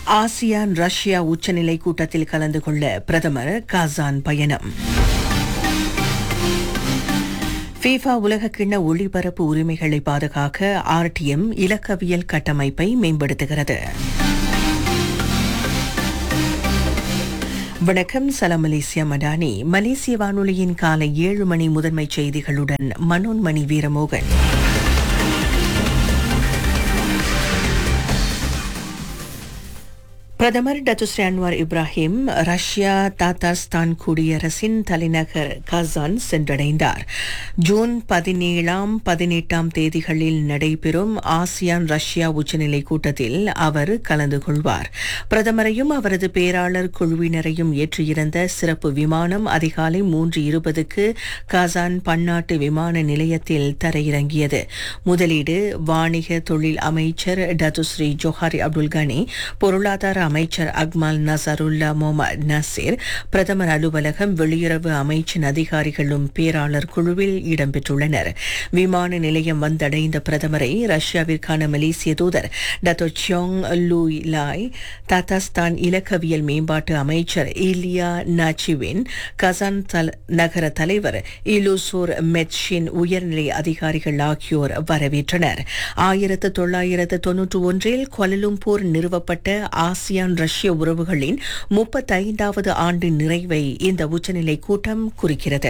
ASEAN Russia உச்சநிலை கூட்டத்தில் கலந்து கொள்ள பிரதமர் காசான் பயணம் ஃபீஃபா உலகக்கிண்ண ஒளிபரப்பு உரிமைகளை பாதுகாக்க ஆர்டிஎம் இலக்கவியல் கட்டமைப்பை மேம்படுத்துகிறது வணக்கம் சலாம் மலேசியா மடானி மலேசிய வானொலியின் காலை ஏழு மணி முதன்மை செய்திகளுடன் மனோன்மணி வீரமோகன் பிரதமர் Datuk Seri Anwar Ibrahim Russia Tatarstan குடியரசின் தலைநகர் கசான் சென்றடைந்தார் ஜூன் பதினேழாம் பதினெட்டாம் தேதிகளில் நடைபெறும் ஆசியான் ரஷ்யா உச்சநிலை கூட்டத்தில் அவர் கலந்து கொள்வார் பிரதமரையும் அவரது பேராளர் குழுவினரையும் ஏற்றியிருந்த சிறப்பு விமானம் அதிகாலை மூன்று இருபதுக்கு கசான் பன்னாட்டு விமான நிலையத்தில் தரையிறங்கியது முதலீடு வாணிக தொழில் அமைச்சர் டத்துஸ்ரீ ஜோஹாரி அப்துல் கனி பொருளாதார அமைச்சர் அக்மால் நசருல்லா முகமது நசீர் பிரதமர் அலுவலகம் வெளியுறவு அமைச்சின் அதிகாரிகளும் பேராளர் குழுவில் இடம்பெற்றுள்ளனர் விமான நிலையம் வந்தடைந்த பிரதமரை ரஷ்யாவிற்கான மலேசிய தூதர் டத்தோ சியோங் லூய் லாய் தத்தாஸ்தான் இலக்கவியல் மேம்பாட்டு அமைச்சர் இலியா நாச்சிவின் கசான் தல- நகர தலைவர் இலுசூர் மெட்ஷின் உயர்நிலை அதிகாரிகள் ஆகியோர் வரவேற்றனர் ஆயிரத்து தொள்ளாயிரத்து தொன்னூற்று ஒன்றில் கொலலும்பூர் நிறுவப்பட்ட ஆசியான் ரஷ்ய உறவுகளின் முப்பத்தைந்தாவது ஆண்டு நிறைவை இந்த உச்சநிலை கூட்டம் குறிக்கிறது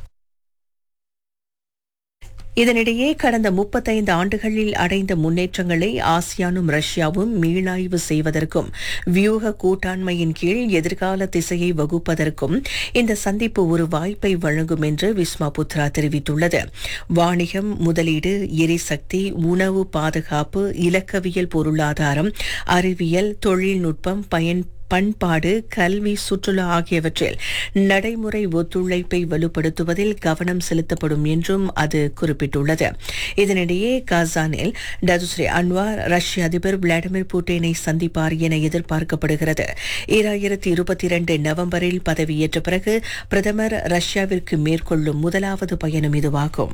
இதனிடையே கடந்த முப்பத்தைந்து ஆண்டுகளில் அடைந்த முன்னேற்றங்களை ஆசியானும் ரஷ்யாவும் மீளாய்வு செய்வதற்கும் வியூக கூட்டாண்மையின் கீழ் எதிர்கால திசையை வகுப்பதற்கும் இந்த சந்திப்பு ஒரு வாய்ப்பை வழங்கும் என்று விஸ்மா புத்ரா தெரிவித்துள்ளது வாணிகம் முதலீடு எரிசக்தி உணவு பாதுகாப்பு இலக்கவியல் பொருளாதாரம் அறிவியல் தொழில்நுட்பம் பயன் பண்பாடு கல்வி சுற்றுலா ஆகியவற்றில் நடைமுறை ஒத்துழைப்பை வலுப்படுத்துவதில் கவனம் செலுத்தப்படும் என்றும் அது குறிப்பிட்டுள்ளது இதனிடையே காசானில் டதுஸ்ரீ அன்வார் ரஷ்ய அதிபர் விளாடிமிர் புட்டினை சந்திப்பார் என எதிர்பார்க்கப்படுகிறது ஈராயிரத்தி இருபத்தி இரண்டு நவம்பரில் பதவியேற்ற பிறகு பிரதமர் ரஷ்யாவிற்கு மேற்கொள்ளும் முதலாவது பயணம் இதுவாகும்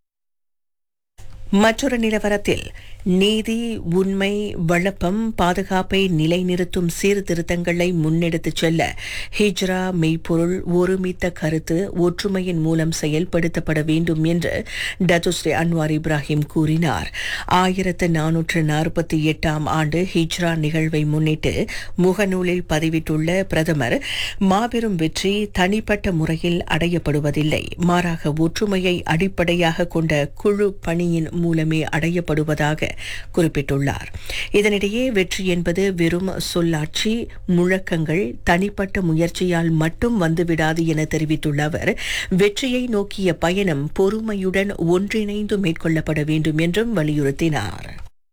மற்றொரு நிலவரத்தில் நீதி உண்மை வழப்பம் பாதுகாப்பை நிலைநிறுத்தும் சீர்திருத்தங்களை முன்னெடுத்துச் செல்ல ஹிஜ்ரா மெய்ப்பொருள் ஒருமித்த கருத்து ஒற்றுமையின் மூலம் செயல்படுத்தப்பட வேண்டும் என்று டத்துஸ்ரீ அன்வார் இப்ராஹிம் கூறினார் ஆயிரத்து நானூற்று நாற்பத்தி எட்டாம் ஆண்டு ஹிஜ்ரா நிகழ்வை முன்னிட்டு முகநூலில் பதிவிட்டுள்ள பிரதமர் மாபெரும் வெற்றி தனிப்பட்ட முறையில் அடையப்படுவதில்லை மாறாக ஒற்றுமையை அடிப்படையாக கொண்ட குழு பணியின் மூலமே அடையப்படுவதாக குறிப்பிட்டுள்ளார் இதனிடையே வெற்றி என்பது வெறும் சொல்லாட்சி முழக்கங்கள் தனிப்பட்ட முயற்சியால் மட்டும் வந்துவிடாது என தெரிவித்துள்ள அவர் வெற்றியை நோக்கிய பயணம் பொறுமையுடன் ஒன்றிணைந்து மேற்கொள்ளப்பட வேண்டும் என்றும் வலியுறுத்தினார்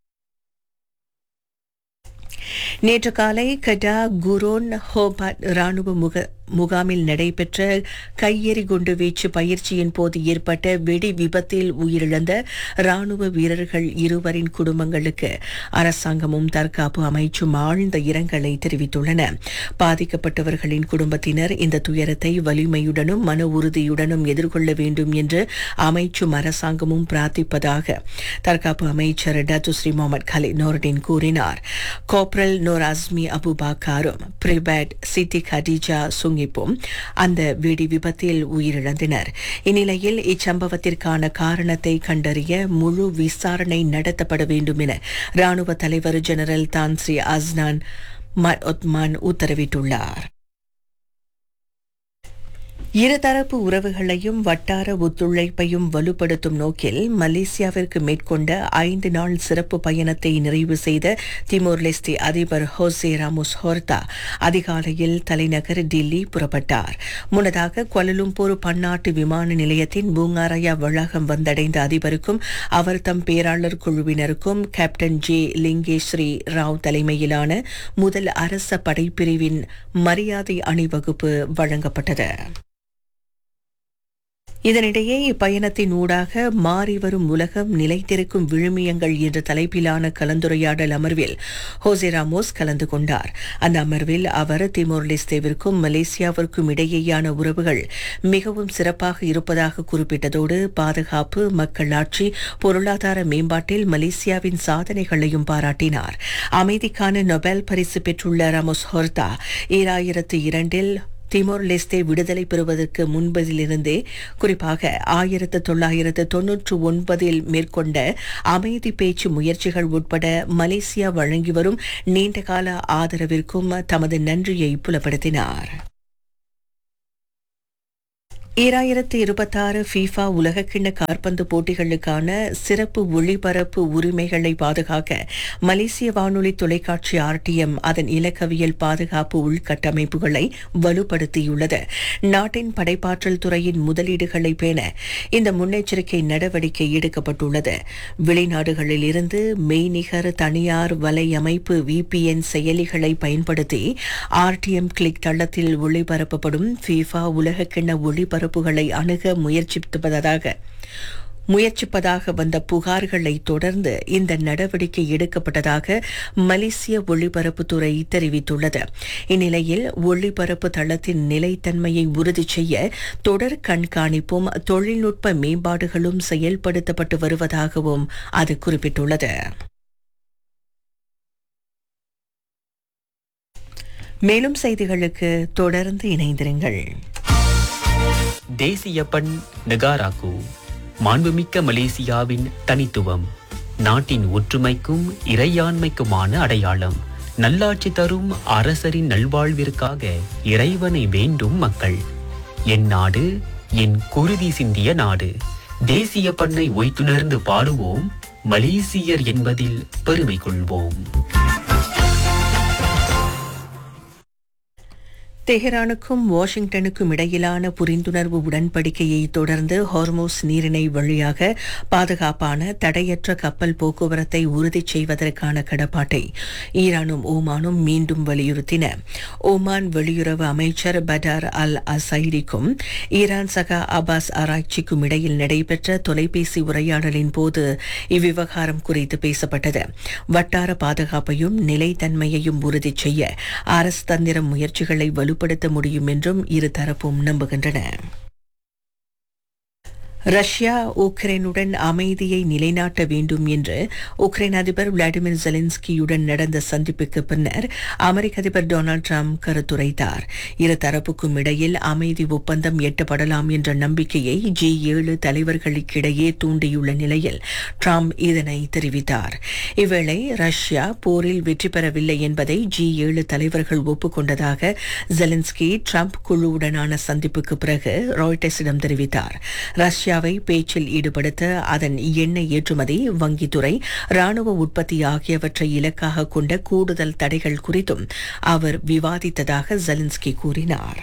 நேற்று காலை கடா குரோன் ஹோபாட் ராணுவ முக முகாமில் நடைபெற்ற கையெறி குண்டு வீச்சு பயிற்சியின் போது ஏற்பட்ட வெடி விபத்தில் உயிரிழந்த ராணுவ வீரர்கள் இருவரின் குடும்பங்களுக்கு அரசாங்கமும் தற்காப்பு அமைச்சும் ஆழ்ந்த இரங்கலை தெரிவித்துள்ளன பாதிக்கப்பட்டவர்களின் குடும்பத்தினர் இந்த துயரத்தை வலிமையுடனும் மன உறுதியுடனும் எதிர்கொள்ள வேண்டும் என்று அமைச்சும் அரசாங்கமும் பிரார்த்திப்பதாக தற்காப்பு அமைச்சர் டத்துஸ்ரீ முகமது கலீத் நோர்டின் கூறினார் கோப்ரல் நோர் அஸ்மி அபுபாக்காரும் பிரிபேட் சித்தி கடிஜா சுங்கிப்பும் அந்த வெடி விபத்தில் உயிரிழந்தனர் இந்நிலையில் இச்சம்பவத்திற்கான காரணத்தை கண்டறிய முழு விசாரணை நடத்தப்பட வேண்டும் என ராணுவ தலைவர் ஜெனரல் தான்ஸ்ரீ அஸ்னான் மட் ஒத்மான் உத்தரவிட்டுள்ளார் இருதரப்பு உறவுகளையும் வட்டார ஒத்துழைப்பையும் வலுப்படுத்தும் நோக்கில் மலேசியாவிற்கு மேற்கொண்ட ஐந்து நாள் சிறப்பு பயணத்தை நிறைவு செய்த திமோர் லெஸ்டி அதிபர் ஹோசே ராமோஸ் ஹோர்தா அதிகாலையில் தலைநகர் டில்லி புறப்பட்டார் முன்னதாக கொலலும்பூர் பன்னாட்டு விமான நிலையத்தின் பூங்காராயா வளாகம் வந்தடைந்த அதிபருக்கும் அவர் தம் பேராளர் குழுவினருக்கும் கேப்டன் ஜே லிங்கேஸ்ரீ ராவ் தலைமையிலான முதல் அரச படைப்பிரிவின் மரியாதை அணிவகுப்பு வழங்கப்பட்டது இதனிடையே இப்பயணத்தின் ஊடாக மாறிவரும் உலகம் நிலைத்திருக்கும் விழுமியங்கள் என்ற தலைப்பிலான கலந்துரையாடல் அமர்வில் ஹோசே ராமோஸ் கலந்து கொண்டார் அந்த அமர்வில் அவர் திமோர் லெஸ்தேவிற்கும் மலேசியாவிற்கும் இடையேயான உறவுகள் மிகவும் சிறப்பாக இருப்பதாக குறிப்பிட்டதோடு பாதுகாப்பு மக்களாட்சி பொருளாதார மேம்பாட்டில் மலேசியாவின் சாதனைகளையும் பாராட்டினார் அமைதிக்கான நொபேல் பரிசு பெற்றுள்ள ராமோஸ் ஹோர்தா ஈராயிரத்து இரண்டில் திமோர் லெஸ்தே விடுதலை பெறுவதற்கு முன்பதிலிருந்தே குறிப்பாக ஆயிரத்து தொள்ளாயிரத்து தொன்னூற்று ஒன்பதில் மேற்கொண்ட அமைதி பேச்சு முயற்சிகள் உட்பட மலேசியா வழங்கி வரும் நீண்டகால ஆதரவிற்கும் தமது நன்றியை புலப்படுத்தினார் ஈராயிரத்து இருபத்தாறு ஃபீஃபா உலகக்கிண்ண காற்பந்து போட்டிகளுக்கான சிறப்பு ஒளிபரப்பு உரிமைகளை பாதுகாக்க மலேசிய வானொலி தொலைக்காட்சி ஆர்டிஎம் அதன் இலக்கவியல் பாதுகாப்பு உள்கட்டமைப்புகளை வலுப்படுத்தியுள்ளது நாட்டின் படைப்பாற்றல் துறையின் முதலீடுகளை பேண இந்த முன்னெச்சரிக்கை நடவடிக்கை எடுக்கப்பட்டுள்ளது வெளிநாடுகளில் இருந்து மெய்நிகர் தனியார் வலையமைப்பு விபிஎன் செயலிகளை பயன்படுத்தி ஆர்டிஎம் கிளிக் தளத்தில் ஒளிபரப்பப்படும் ஃபீஃபா உலகக்கிண்ண ஒளிபரப்பு பரப்புகளை அணுக முயற்சிப்பதாக முயற்சிப்பதாக வந்த புகார்களை தொடர்ந்து இந்த நடவடிக்கை எடுக்கப்பட்டதாக மலேசிய ஒளிபரப்புத்துறை தெரிவித்துள்ளது இந்நிலையில் ஒளிபரப்பு தளத்தின் நிலைத்தன்மையை உறுதி செய்ய தொடர் கண்காணிப்பும் தொழில்நுட்ப மேம்பாடுகளும் செயல்படுத்தப்பட்டு வருவதாகவும் அது குறிப்பிட்டுள்ளது மேலும் செய்திகளுக்கு தொடர்ந்து இணைந்திருங்கள் தேசிய பண் நெகாராக்கு மாண்புமிக்க மலேசியாவின் தனித்துவம் நாட்டின் ஒற்றுமைக்கும் இறையாண்மைக்குமான அடையாளம் நல்லாட்சி தரும் அரசரின் நல்வாழ்விற்காக இறைவனை வேண்டும் மக்கள் என் நாடு என் குருதி சிந்திய நாடு தேசிய பண்ணை ஒய்த்துணர்ந்து பாடுவோம் மலேசியர் என்பதில் பெருமை கொள்வோம் தெஹரானுக்கும் வாஷிங்டனுக்கும் இடையிலான புரிந்துணர்வு உடன்படிக்கையை தொடர்ந்து ஹார்மோஸ் நீரிணை வழியாக பாதுகாப்பான தடையற்ற கப்பல் போக்குவரத்தை உறுதி செய்வதற்கான கடப்பாட்டை ஈரானும் ஓமானும் மீண்டும் வலியுறுத்தின ஓமான் வெளியுறவு அமைச்சர் படார் அல் அசைரிக்கும் ஈரான் சகா அபாஸ் ஆராய்ச்சிக்கும் இடையில் நடைபெற்ற தொலைபேசி உரையாடலின் போது இவ்விவகாரம் குறித்து பேசப்பட்டது வட்டார பாதுகாப்பையும் நிலைத்தன்மையையும் உறுதி செய்ய அரசு தந்திர முயற்சிகளை வலு வலுப்படுத்த முடியும் என்றும் இரு தரப்பும் நம்புகின்றன ரஷ்யா உக்ரைனுடன் அமைதியை நிலைநாட்ட வேண்டும் என்று உக்ரைன் அதிபர் விளாடிமிர் ஜெலின்ஸ்கியுடன் நடந்த சந்திப்புக்கு பின்னர் அமெரிக்க அதிபர் டொனால்டு டிரம்ப் கருத்துரைத்தார் இரு தரப்புக்கும் இடையில் அமைதி ஒப்பந்தம் எட்டப்படலாம் என்ற நம்பிக்கையை ஜி ஏழு தலைவர்களுக்கிடையே தூண்டியுள்ள நிலையில் டிரம்ப் இதனை தெரிவித்தார் இவ்வேளை ரஷ்யா போரில் வெற்றி பெறவில்லை என்பதை ஜி ஏழு தலைவர்கள் ஒப்புக்கொண்டதாக ஜெலின்ஸ்கி டிரம்ப் குழுவுடனான சந்திப்புக்கு பிறகு ராய்டர்ஸிடம் தெரிவித்தார் ரஷ்யா ரஷ்யாவை பேச்சில் ஈடுபடுத்த அதன் எண்ணெய் ஏற்றுமதி வங்கித்துறை ராணுவ உற்பத்தி ஆகியவற்றை இலக்காக கொண்ட கூடுதல் தடைகள் குறித்தும் அவர் விவாதித்ததாக ஜெலின்ஸ்கி கூறினார்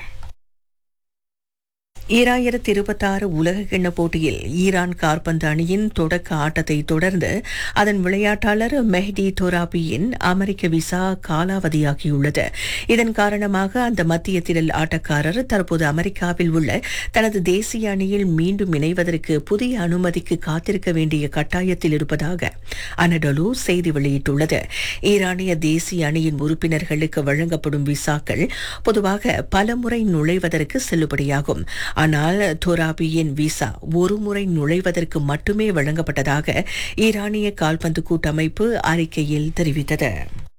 ஈராயிரத்தி இருபத்தாறு உலகக்கிண்ண போட்டியில் ஈரான் கார்பந்து அணியின் தொடக்க ஆட்டத்தை தொடர்ந்து அதன் விளையாட்டாளர் மெஹ்டி தோராபியின் அமெரிக்க விசா காலாவதியாகியுள்ளது இதன் காரணமாக அந்த மத்திய திரள் ஆட்டக்காரர் தற்போது அமெரிக்காவில் உள்ள தனது தேசிய அணியில் மீண்டும் இணைவதற்கு புதிய அனுமதிக்கு காத்திருக்க வேண்டிய கட்டாயத்தில் இருப்பதாக அனடலு செய்தி வெளியிட்டுள்ளது ஈரானிய தேசிய அணியின் உறுப்பினர்களுக்கு வழங்கப்படும் விசாக்கள் பொதுவாக பலமுறை நுழைவதற்கு செல்லுபடியாகும் ஆனால் தோராபியின் விசா ஒரு முறை நுழைவதற்கு மட்டுமே வழங்கப்பட்டதாக ஈரானிய கால்பந்து கூட்டமைப்பு அறிக்கையில் தெரிவித்தது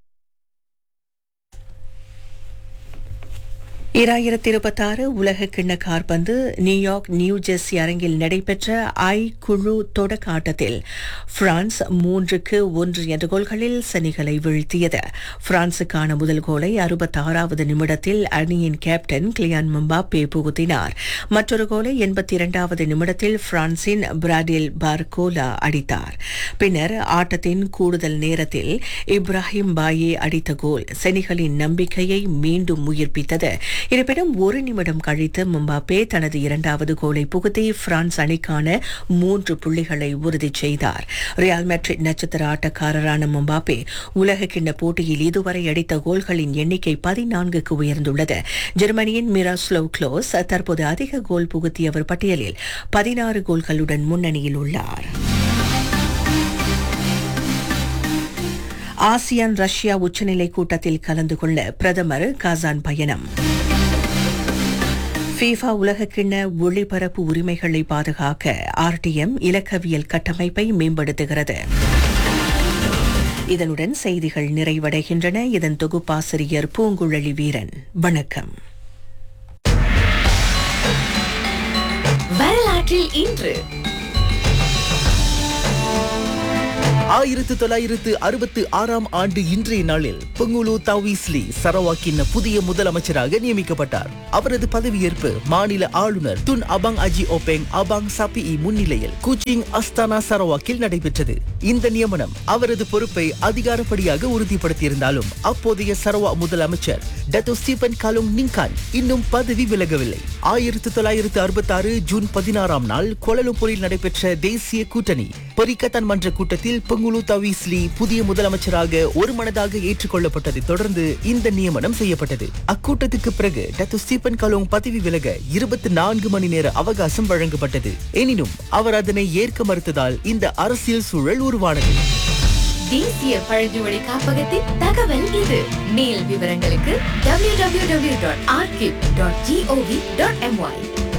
இராயிரத்தி இருபத்தாறு உலக கிண்ண கார்பந்து நியூயார்க் நியூ ஜெர்சி அரங்கில் நடைபெற்ற ஐ குழு தொடக்க ஆட்டத்தில் பிரான்ஸ் மூன்றுக்கு ஒன்று என்ற கோல்களில் செனிகளை வீழ்த்தியது பிரான்சுக்கான முதல் கோலை அறுபத்தாறாவது நிமிடத்தில் அணியின் கேப்டன் கிளியான் மம்பாப்பே புகுத்தினார் மற்றொரு கோலை எண்பத்தி இரண்டாவது நிமிடத்தில் பிரான்சின் பிராடில் பார்கோலா அடித்தார் பின்னர் ஆட்டத்தின் கூடுதல் நேரத்தில் இப்ராஹிம் பாயே அடித்த கோல் செனிகளின் நம்பிக்கையை மீண்டும் உயிர்ப்பித்தது இருப்பினும் ஒரு நிமிடம் கழித்து மும்பாப்பே தனது இரண்டாவது கோலை புகுத்தி பிரான்ஸ் அணிக்கான மூன்று புள்ளிகளை உறுதி செய்தார் ரியால் மெட்ரிட் நட்சத்திர ஆட்டக்காரரான மும்பாப்பே உலக கிண்ண போட்டியில் இதுவரை அடித்த கோல்களின் எண்ணிக்கை பதினான்குக்கு உயர்ந்துள்ளது ஜெர்மனியின் மிராஸ்லோவ் க்ளோஸ் தற்போது அதிக கோல் புகுத்தியவர் பட்டியலில் பதினாறு கோல்களுடன் முன்னணியில் உள்ளார் ஆசியான் ரஷ்யா உச்சநிலை கூட்டத்தில் கலந்து கொள்ள பிரதமர் காசான் பயணம் ஃபீஃபா உலகக்கிண்ண ஒளிபரப்பு உரிமைகளை பாதுகாக்க ஆர்டிஎம் இலக்கவியல் கட்டமைப்பை மேம்படுத்துகிறது இதனுடன் செய்திகள் நிறைவடைகின்றன இதன் தொகுப்பாசிரியர் பூங்குழலி வீரன் வணக்கம் வரலாற்றில் இன்று ஆயிரத்து தொள்ளாயிரத்து அறுபத்து ஆறாம் ஆண்டு இன்றைய நாளில் பொங்குலு தாவிஸ்லி சரவாக்கின் புதிய முதலமைச்சராக நியமிக்கப்பட்டார் அவரது பதவியேற்பு மாநில ஆளுநர் துன் அபாங் அஜி ஓபெங் அபாங் சபிஇ முன்னிலையில் குச்சிங் அஸ்தானா சரவாக்கில் நடைபெற்றது இந்த நியமனம் அவரது பொறுப்பை அதிகாரப்படியாக உறுதிப்படுத்தியிருந்தாலும் அப்போதைய சரவா முதலமைச்சர் டத்தோ ஸ்டீபன் காலுங் நிங்கான் இன்னும் பதவி விலகவில்லை ஆயிரத்து தொள்ளாயிரத்து அறுபத்தாறு ஜூன் பதினாறாம் நாள் கோலலும்பூரில் நடைபெற்ற தேசிய கூட்டணி பரிக்கத்தான் மன்ற கூட்டத்தில் பொங்குலு தவிஸ்லி புதிய முதலமைச்சராக ஒருமனதாக ஏற்றுக்கொள்ளப்பட்டதை தொடர்ந்து இந்த நியமனம் செய்யப்பட்டது அக்கூட்டத்துக்கு பிறகு டத்து ஸ்டீபன் கலோங் பதவி விலக இருபத்தி நான்கு மணி நேர அவகாசம் வழங்கப்பட்டது எனினும் அவர் அதனை ஏற்க மறுத்ததால் இந்த அரசியல் சூழல் உருவானது தேசிய பழங்குடி காப்பகத்தின் தகவல் இது மேல் விவரங்களுக்கு www.archive.gov.my